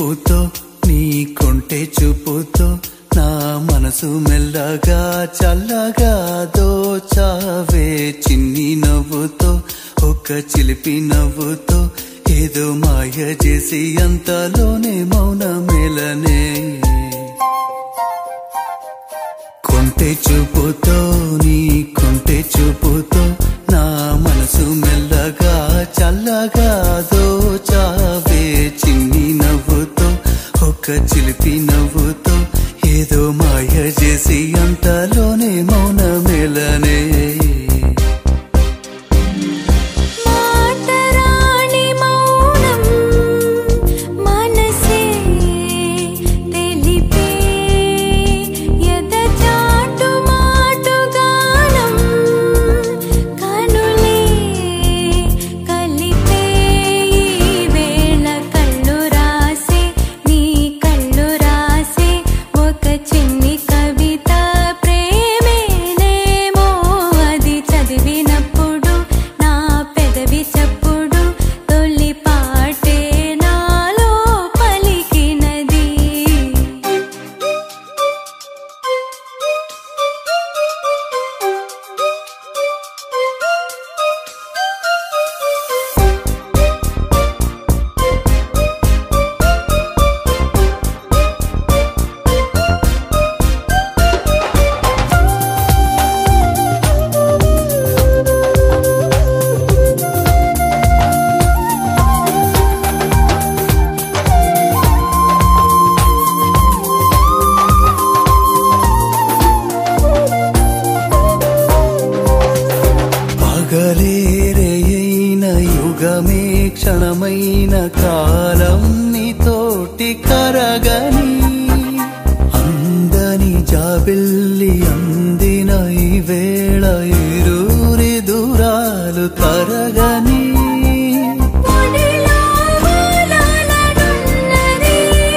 చూపుతో నీ కొంటె చూపుతో నా మనసు మెల్లగా చల్లగా దోచావే చిన్ని నవ్వుతో ఒక్క చిలిపి నవ్వుతో ఏదో మాయ చేసి అంతలోనే మౌన మేలనే కొంటె చూపుతో నీ కొంటె చూపుతో నా మనసు మెల్లగా చల్లగా దోచావే చిన్ని నవ్వుతో ఒక్క చిలిపి నవ్వుతో ఏదో మాయ చేసి అంతలోనే మౌన మేలనే మాటరాని మౌనం మనసే తెలిపే ఎదచాటు మాటుగానం కనులే కలిపే ఈ వేళ కళ్ళు రాసే నీ కళ్ళు రాసే ఒక చిన్ని కవిత ప్రేమేనేమో అది చదివినప్పుడు నా పెదవి చప్పుడు తొలి పాటే నాలో పలికినది పగలేరైన యుగమే క్షణమైన కాలం నీతోటి కరగని అందని జాబిల్లి అందిన ఈ వేళ ఇరూరి దూరాలు తరగని పొడిలో వాలాలనున్నది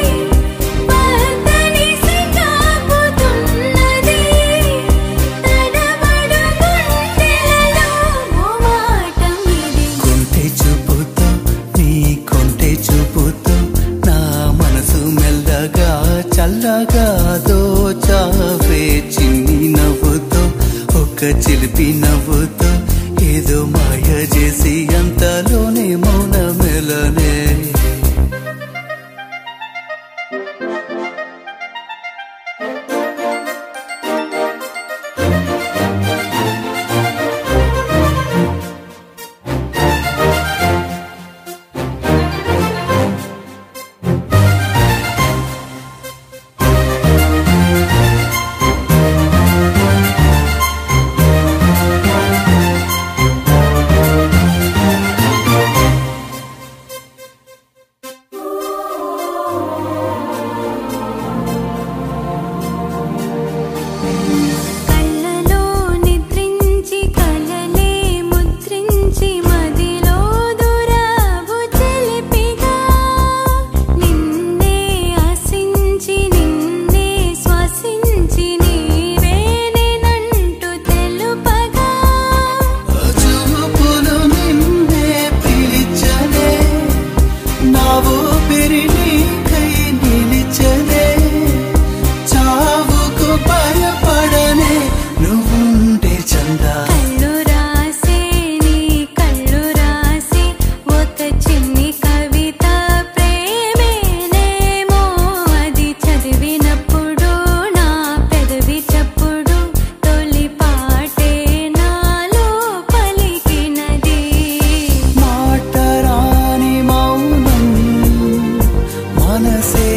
పద్దని సికాపుతున్నది తడబడు గుండెలలో మోమాటం ఇది కొంటె చూపుతో నీ కొంటె చూపుతో నా మనసు మెల్లగా చల్లగా దోచావే చిన్ని నవ్వుతో ఒక్క చిలిపి నవ్వుతో ఏదో మాయ చేసి అంతలోనే మౌన మెలనే కళ్ళలో నిద్రించి కలలే ముద్రించి మదిలో దురావు చెలిపిగా నిన్నే ఆశించి నిన్నే శ్వసించి నీవేనేనంటూ తెలుపగా చూపులు నిన్నే పిలిచనే నా ఊపిరి నీకై నిలిచనే చావుకు భయపడనే నువ్వుంటే చందా కళ్ళు రాసే నీ కళ్ళు రాసే ఒక చిన్ని కవిత ప్రేమేనేమో అది చదివినప్పుడు నా పెదవి చప్పుడు తొలి పాటే నాలో పలికినది మాటరాని మౌనం మనసే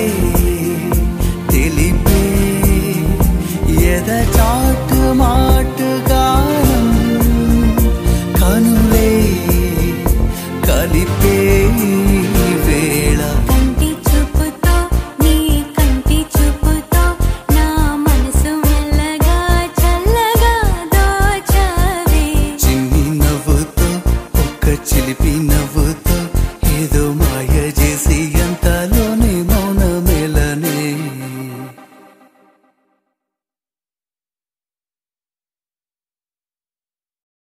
తెలిపే ఎద చాటు మాటు గానం కనులే కలిపే ఈ వేళ